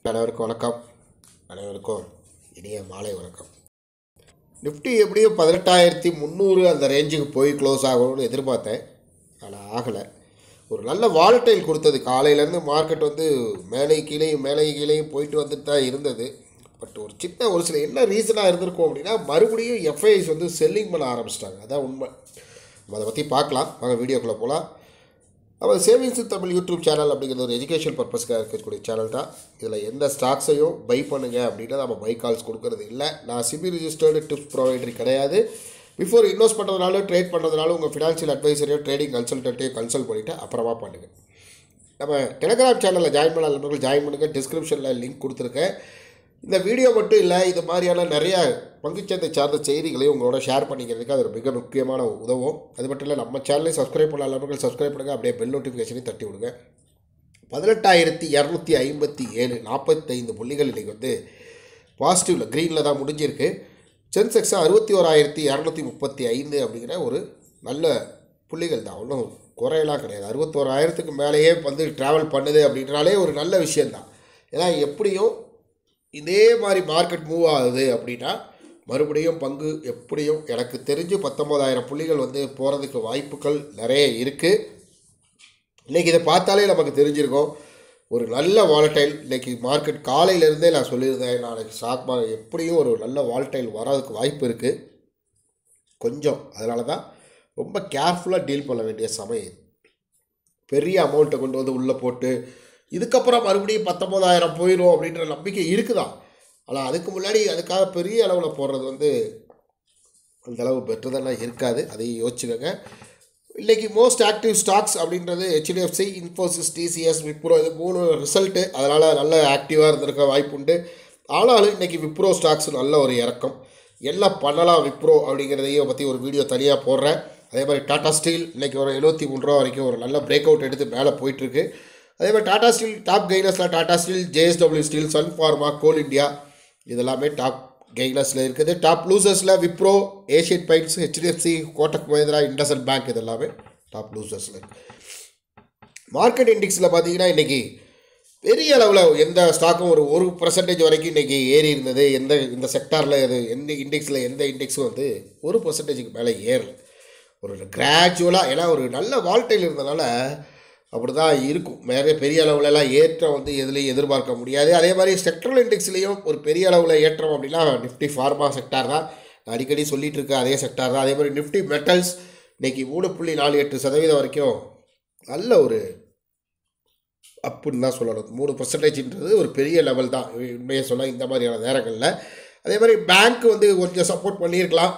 அனைவருக்கும் வணக்கம் அனைவருக்கும் இனிய மாலை வணக்கம் நிஃப்டி எப்படியும் பதினெட்டாயிரத்தி முந்நூறு அந்த ரேஞ்சுக்கு போய் க்ளோஸ் ஆகணும்னு எதிர்பார்த்தேன் ஆனால் ஆகலை ஒரு நல்ல வாலட்டைல் கொடுத்தது காலையிலேருந்து மார்க்கெட் வந்து மேலே கீழேயும் மேலே கீழேயும் போயிட்டு வந்துட்டு தான் இருந்தது பட் ஒரு சின்ன ஒரு சில என்ன ரீசனாக இருந்திருக்கும் அப்படின்னா மறுபடியும் எஃப்ஐஎஸ் வந்து செல்லிங் பண்ண ஆரம்பிச்சிட்டாங்க அதான் உண்மை நம்ம அதை பற்றி பார்க்கலாம் வாங்க வீடியோக்குள்ளே போகலாம் நம்ம சேவிங்ஸ் தமிழ் யூடியூப் சேனல் அப்படிங்கிறது ஒரு எஜுகேஷன் பர்பஸ்க்காக இருக்கக்கூடிய சேனல் தான் இதில் எந்த ஸ்டாக்ஸையும் பை பண்ணுங்க அப்படின்னா நம்ம பை கால்ஸ் கொடுக்கறது இல்லை நான் சிபி ரிஜிஸ்டர்டு டிப்ஸ் ப்ரொவைடர் கிடையாது பிஃபோர் இன்வெஸ்ட் பண்ணுறதுனால ட்ரேட் பண்ணுறதுனால உங்கள் ஃபினான்ஷியல் அட்வைசரையோ ட்ரேடிங் கன்சல்டன்ட்டையோ கன்சல்ட் பண்ணிவிட்டு அப்புறமா பண்ணுங்கள் நம்ம டெலகிராம் சேனலில் ஜாயின் பண்ண நண்பர்கள் ஜாயின் பண்ணுங்கள் டிஸ்கிரிப்ஷனில் லிங்க் கொடுத்துருக்கேன் இந்த வீடியோ மட்டும் இல்லை இது மாதிரியான நிறைய பங்குச்சந்தை சார்ந்த செய்திகளையும் உங்களோட ஷேர் பண்ணிக்கிறதுக்கு அது ஒரு மிக முக்கியமான உதவும் அது மட்டும் இல்லை நம்ம சேனலையும் சப்ஸ்கிரைப் பண்ண நண்பர்கள் சப்ஸ்கிரைப் பண்ணுங்கள் அப்படியே பெல் நோட்டிஃபிகேஷனையும் தட்டி விடுங்க பதினெட்டாயிரத்தி இரநூத்தி ஐம்பத்தி ஏழு நாற்பத்தைந்து புள்ளிகள் இன்றைக்கி வந்து பாசிட்டிவில் க்ரீனில் தான் முடிஞ்சிருக்கு சென்செக்ஸ் அறுபத்தி ஓராயிரத்தி இரநூத்தி முப்பத்தி ஐந்து அப்படிங்கிற ஒரு நல்ல புள்ளிகள் தான் ஒன்றும் குறையெல்லாம் கிடையாது அறுபத்தோராயிரத்துக்கு மேலேயே வந்து ட்ராவல் பண்ணுது அப்படின்றாலே ஒரு நல்ல விஷயந்தான் ஏன்னா எப்படியும் இதே மாதிரி மார்க்கெட் மூவ் ஆகுது அப்படின்னா மறுபடியும் பங்கு எப்படியும் எனக்கு தெரிஞ்சு பத்தொம்போதாயிரம் புள்ளிகள் வந்து போகிறதுக்கு வாய்ப்புகள் நிறைய இருக்குது இன்றைக்கி இதை பார்த்தாலே நமக்கு தெரிஞ்சிருக்கும் ஒரு நல்ல வாலட்டைல் இன்றைக்கி மார்க்கெட் காலையிலேருந்தே நான் சொல்லியிருந்தேன் நாளைக்கு ஸ்டாக் மார்க்கெட் எப்படியும் ஒரு நல்ல வாலட்டைல் வர்றதுக்கு வாய்ப்பு இருக்குது கொஞ்சம் அதனால தான் ரொம்ப கேர்ஃபுல்லாக டீல் பண்ண வேண்டிய சமயம் இது. பெரிய அமௌண்ட்டை கொண்டு வந்து உள்ளே போட்டு இதுக்கப்புறம் மறுபடியும் பத்தொம்போதாயிரம் போயிடும் அப்படின்ற நம்பிக்கை இருக்குதான் ஆனால் அதுக்கு முன்னாடி அதுக்காக பெரிய அளவில் போடுறது வந்து அந்த அளவு பெட்டர்தானே இருக்காது அதையும் யோசிச்சுக்கோங்க இன்றைக்கி மோஸ்ட் ஆக்டிவ் ஸ்டாக்ஸ் அப்படின்றது ஹெச்டிஎஃப்சி இன்ஃபோசிஸ் டிசிஎஸ் விப்ரோ இது மூணு ரிசல்ட்டு அதனால் நல்ல ஆக்டிவாக இருந்திருக்க வாய்ப்புண்டு ஆனாலும் இன்றைக்கி விப்ரோ ஸ்டாக்ஸ் நல்ல ஒரு இறக்கம் எல்லாம் பண்ணலாம் விப்ரோ அப்படிங்கிறதையும் பற்றி ஒரு வீடியோ தனியாக போடுறேன் அதே மாதிரி டாடா ஸ்டீல் இன்றைக்கி ஒரு எழுபத்தி மூணு ரூபா வரைக்கும் ஒரு நல்ல பிரேக் அவுட் எடுத்து மேலே போயிட்டுருக்கு அதே மாதிரி டாடா ஸ்டீல் டாப் கெய்னர்ஸில் டாடா ஸ்டீல் ஜேஎஸ்டபிள்யூ ஸ்டீல் சன் ஃபார்மா கோல் இந்தியா இதெல்லாமே டாப் கெய்னர்ஸில் இருக்குது டாப் லூசர்ஸில் விப்ரோ ஏஷியன் பெயிண்ட்ஸ் ஹெச்டிஎஃப்சி கோட்டக் மஹிந்திரா இண்டஸ்இண்ட் பேங்க் இது எல்லாமே டாப் லூசர்ஸில் இருக்குது மார்க்கெட் இண்டெக்ஸில் பார்த்தீங்கன்னா இன்றைக்கி பெரிய அளவில் எந்த ஸ்டாக்கும் ஒரு ஒரு பர்சன்டேஜ் வரைக்கும் இன்றைக்கி ஏறி இருந்தது எந்த இந்த செக்டாரில் அது எந்த இண்டெக்ஸில் எந்த இண்டெக்ஸும் வந்து ஒரு பர்சன்டேஜுக்கு மேலே ஏறல ஒரு கிராஜுவலாக ஏன்னா ஒரு நல்ல வால்டைல் இருந்தனால அப்படி தான் இருக்கும் நிறைய பெரிய அளவுலலாம் ஏற்றம் வந்து எதுலேயும் எதிர்பார்க்க முடியாது அதே மாதிரி செக்ட்ரல் இண்டெக்ஸ்லேயும் ஒரு பெரிய அளவில் ஏற்றம் அப்படின்னா நிஃப்டி ஃபார்மா செக்டார் தான் நான் அடிக்கடி சொல்லிட்டு இருக்க அதே செக்டார் தான் அதே மாதிரி நிஃப்டி மெட்டல்ஸ் இன்றைக்கி மூணு புள்ளி நாலு எட்டு சதவீதம் வரைக்கும் நல்ல ஒரு அப்புன்னு தான் சொல்லணும் மூணு பர்சன்டேஜ்ன்றது ஒரு பெரிய லெவல் தான் உண்மையை சொல்ல இந்த மாதிரியான நேரங்களில் அதே மாதிரி பேங்க் வந்து கொஞ்சம் சப்போர்ட் பண்ணியிருக்கலாம்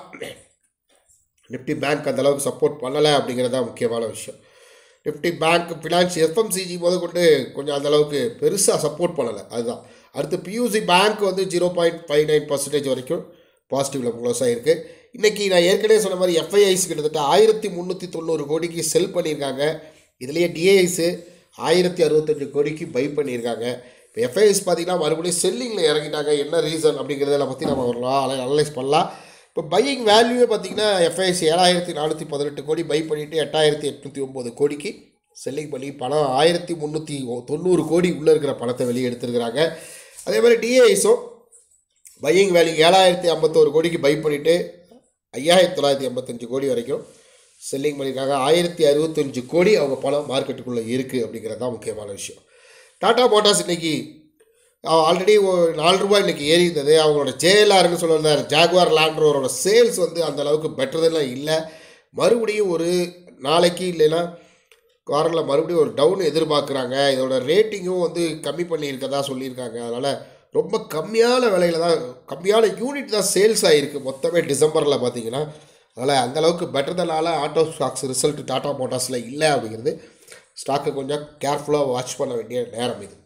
நிஃப்டி பேங்க் அந்த அளவுக்கு சப்போர்ட் பண்ணலை அப்படிங்கிறது தான் முக்கியமான விஷயம் நிஃப்டி பேங்க் ஃபினான்ஸ் எஃப்எம்சிஜி முத கொண்டு கொஞ்சம் அந்த அளவுக்கு பெருசாக சப்போர்ட் பண்ணலை அதுதான் அடுத்து பியூசி பேங்க் வந்து zero point five nine percentage வரைக்கும் பாசிட்டிவில் க்ளோஸ் ஆகிருக்கு இன்றைக்கி நான் ஏற்கனவே சொன்ன மாதிரி எஃப்ஐஐஸ் கிட்டத்தட்ட ஆயிரத்தி முந்நூற்றி தொண்ணூறு கோடிக்கு செல் பண்ணியிருக்காங்க இதுலேயே டிஏஐஸு ஆயிரத்தி அறுபத்தஞ்சு கோடிக்கு பை பண்ணியிருக்காங்க இப்போ எஃப்ஐஎஸ் பார்த்தீங்கன்னா மறுபடியும் செல்லிங்கில் இறங்கிட்டாங்க என்ன ரீசன் அப்படிங்கிறத பற்றி நம்ம ஒரு அனலைஸ் பண்ணலாம் இப்போ பையிங் வேல்யூவே பார்த்தீங்கன்னா எஃப்ஐஎஸ் ஏழாயிரத்தி நானூற்றி பதினெட்டு கோடி பை பண்ணிவிட்டு எட்டாயிரத்தி எட்நூற்றி ஒம்பது கோடிக்கு செல்லிங் பண்ணி பணம் ஆயிரத்தி முந்நூற்றி தொண்ணூறு கோடி உள்ளே இருக்கிற பணத்தை வெளியே எடுத்துருக்கிறாங்க அதே மாதிரி டிஏஐஸும் பையிங் வேல்யூ ஏழாயிரத்தி ஐம்பத்தோரு கோடிக்கு பை பண்ணிவிட்டு ஐயாயிரத்தி தொள்ளாயிரத்தி எண்பத்தஞ்சு கோடி வரைக்கும் செல்லிங் பண்ணியிருக்காங்க ஆயிரத்தி அறுபத்தஞ்சு கோடி அவங்க பணம் மார்க்கெட்டுக்குள்ளே இருக்குது அப்படிங்கிறது தான் முக்கியமான விஷயம் டாடா மோட்டார்ஸ் இன்றைக்கி ஆல்ரெடி நாலு ரூபாய் இன்றைக்கி ஏறி இருந்தது அவங்களோட ஜேஎல்ஆர்னு சொல்லியிருந்தார் ஜாகுவார் லேண்ட்ரோரோட சேல்ஸ் வந்து அந்த அளவுக்கு பெட்டர்தெல்லாம் இல்லை மறுபடியும் ஒரு நாளைக்கு இல்லைன்னா காரில் மறுபடியும் ஒரு டவுன் எதிர்பார்க்குறாங்க இதோட ரேட்டிங்கும் வந்து கம்மி பண்ணியிருக்கதா சொல்லியிருக்காங்க அதனால் ரொம்ப கம்மியான விலையில் தான் கம்மியான யூனிட் தான் சேல்ஸ் ஆகிருக்கு மொத்தமே டிசம்பரில் பார்த்தீங்கன்னா அதனால் அந்தளவுக்கு பெட்டர்தனால ஆட்டோ ஸ்டாக்ஸ் ரிசல்ட் டாடா மோட்டார்ஸில் இல்லை அப்படிங்கிறது ஸ்டாக்கை கொஞ்சம் கேர்ஃபுல்லாக வாட்ச் பண்ண வேண்டிய நேரம் இது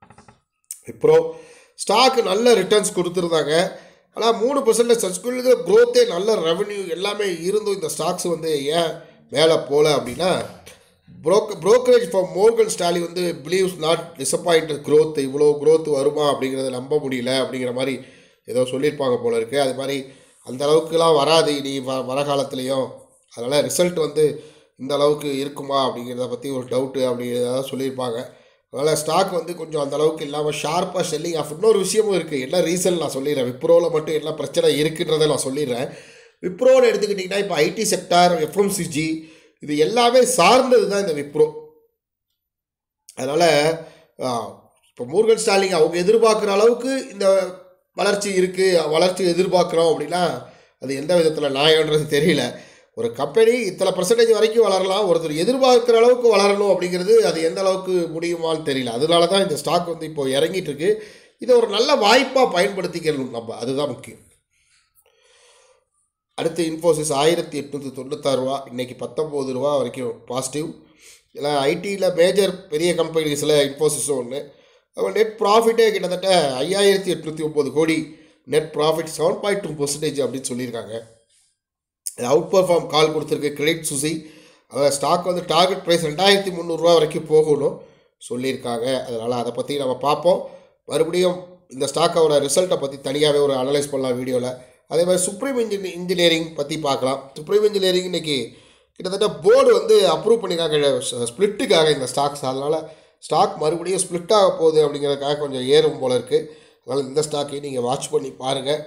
இப்போ ஸ்டாக்கு நல்ல ரிட்டர்ன்ஸ் கொடுத்துருந்தாங்க ஆனால் மூணு பர்சன்ட் சஸ்குலுக்கு க்ரோத்தே நல்ல ரெவன்யூ எல்லாமே இருந்தும் இந்த ஸ்டாக்ஸ் வந்து ஏன் மேலே போகல அப்படின்னா ப்ரோக் ப்ரோக்கரேஜ் ஃபார் மோர்கன் ஸ்டாலி வந்து பிலீவ்ஸ் நாட் டிசப்பாயிண்டட் க்ரோத் இவ்வளோ க்ரோத் வருமா அப்படிங்கிறத நம்ப முடியல அப்படிங்கிற மாதிரி ஏதோ சொல்லியிருப்பாங்க போல இருக்குது அது மாதிரி அந்த அளவுக்குலாம் வராது இனி வ வர காலத்துலேயும் அதனால் ரிசல்ட் வந்து இந்த அளவுக்கு இருக்குமா அப்படிங்கிறத பற்றி ஒரு டவுட்டு அப்படிங்கிறத சொல்லியிருப்பாங்க அதனால் ஸ்டாக் வந்து கொஞ்சம் அந்த அளவுக்கு இல்லாமல் ஷார்ப்பாக செல்லிங் ஆஃப் இன்னொரு விஷயமும் இருக்குது என்ன ரீசன் நான் சொல்லிடுறேன் விப்ரோவில் மட்டும் என்ன பிரச்சனை இருக்குன்றதை நான் சொல்லிடுறேன் விப்ரோன்னு எடுத்துக்கிட்டிங்கன்னா இப்போ ஐடி செக்டார் எஃப்எம்சிஜி இது எல்லாமே சார்ந்தது தான் இந்த விப்ரோ அதனால் இப்போ மூர்கன் ஸ்டாலிங் அவங்க எதிர்பார்க்குற அளவுக்கு இந்த வளர்ச்சி இருக்குது வளர்ச்சி எதிர்பார்க்குறோம் அப்படின்னா அது எந்த விதத்தில் நியாயன்றது தெரியல ஒரு கம்பெனி இத்தனை பர்சன்டேஜ் வரைக்கும் வளரலாம் ஒருத்தர் எதிர்பார்க்குற அளவுக்கு வளரணும் அப்படிங்கிறது அது எந்த அளவுக்கு முடியுமான்னு தெரியல அதனால தான் இந்த ஸ்டாக் வந்து இப்போ இறங்கிட்டு இருக்கு இதை ஒரு நல்ல வாய்ப்பாக பயன்படுத்திக்கணும் நம்ம அதுதான் முக்கியம் அடுத்து இன்ஃபோசிஸ் ஆயிரத்தி எட்நூற்றி தொண்ணூத்தாறு ரூபா இன்றைக்கி பத்தொம்போது ரூபா வரைக்கும் பாசிட்டிவ் எல்லாம் ஐடியில் மேஜர் பெரிய கம்பெனிஸில் இன்ஃபோசிஸும் ஒன்று அப்புறம் நெட் ப்ராஃபிட்டே கிட்டத்தட்ட ஐயாயிரத்தி எட்நூற்றி ஒம்பது கோடி net profit seven point two percentage அப்படின்னு சொல்லியிருக்காங்க அவுட் பர்ஃபார்ம் கால் கொடுத்துருக்கு கிரெடிட் சுசி அதாவது ஸ்டாக் வந்து டார்கெட் ப்ரைஸ் ரெண்டாயிரத்தி முந்நூறுரூவா வரைக்கும் போகணும் சொல்லியிருக்காங்க அதனால் அதை பற்றி நம்ம பார்ப்போம் மறுபடியும் இந்த ஸ்டாக்கோட ரிசல்ட்டை பற்றி தனியாகவே ஒரு அனலைஸ் பண்ணலாம் வீடியோவில் அதே மாதிரி சுப்ரீம் இன்ஜினி இன்ஜினியரிங் பற்றி பார்க்கலாம் சுப்ரீம் இன்ஜினியரிங் இன்றைக்கி கிட்டத்தட்ட போர்டு வந்து அப்ரூவ் பண்ணிக்காங்க ஸ்ப்ளிட்டுக்காக இந்த ஸ்டாக்ஸ் அதனால் ஸ்டாக் மறுபடியும் ஸ்ப்ளிட் ஆக போகுது அப்படிங்கிறதுக்காக கொஞ்சம் ஏறும் போல இருக்குது அதனால் இந்த ஸ்டாக்கையும் நீங்கள் வாட்ச் பண்ணி பாருங்கள்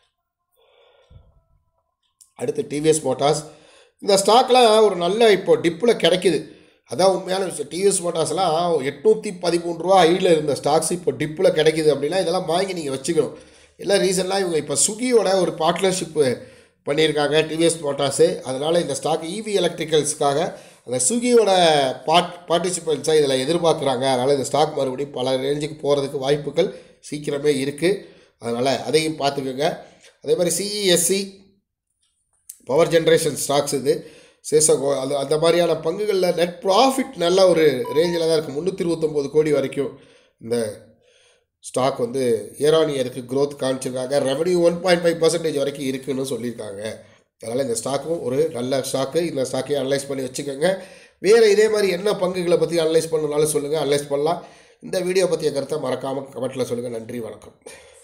அடுத்து டிவிஎஸ் மோட்டார்ஸ் இந்த ஸ்டாக்லாம் ஒரு நல்ல இப்போ டிப்பில் கிடைக்குது அதான் உண்மையான விஷயம் டிவிஎஸ் மோட்டார்ஸ்லாம் எட்நூற்றி பதிமூணு ரூபா ஐடியில் இருந்த ஸ்டாக்ஸ் இப்போ டிப்பில் கிடைக்குது அப்படின்னா இதெல்லாம் வாங்கி நீங்கள் வச்சுக்கணும் எல்லாம் ரீசன்லாம் இவங்க இப்போ சுகியோட ஒரு பார்ட்னர்ஷிப்பு பண்ணியிருக்காங்க டிவிஎஸ் மோட்டார்ஸு அதனால் இந்த ஸ்டாக் இவி எலக்ட்ரிக்கல்ஸ்க்காக அந்த சுகியோட பார்ட் பார்ட்டிசிபென்ட்ஸை இதில் எதிர்பார்க்குறாங்க அதனால் இந்த ஸ்டாக் மறுபடியும் பல ரேஞ்சுக்கு போகிறதுக்கு வாய்ப்புகள் சீக்கிரமே இருக்குது அதனால் அதையும் பார்த்துக்கோங்க அதே மாதிரி சிஇஎஸ்சி பவர் ஜென்ரேஷன் ஸ்டாக்ஸ் இது சேசகோ அது அந்த மாதிரியான பங்குகளில் நெட் ப்ராஃபிட் நல்ல ஒரு ரேஞ்சில் தான் இருக்குது முந்நூற்றி இருபத்தொம்போது கோடி வரைக்கும் இந்த ஸ்டாக் வந்து இயர் ஆன் இயருக்கு க்ரோத் காமிச்சிருக்காங்க revenue one point five percentage வரைக்கும் இருக்குன்னு சொல்லியிருக்காங்க அதனால் இந்த ஸ்டாக்கும் ஒரு நல்ல ஸ்டாக்கு இந்த ஸ்டாக்கையும் அனலைஸ் பண்ணி வச்சுக்கோங்க வேறு இதே மாதிரி என்ன பங்குகளை பற்றி அனலைஸ் பண்ணனாலும் சொல்லுங்கள் அனலைஸ் பண்ணலாம் இந்த வீடியோ பற்றிய கருத்தை மறக்காமல் கமெண்ட்டில் சொல்லுங்கள் நன்றி வணக்கம்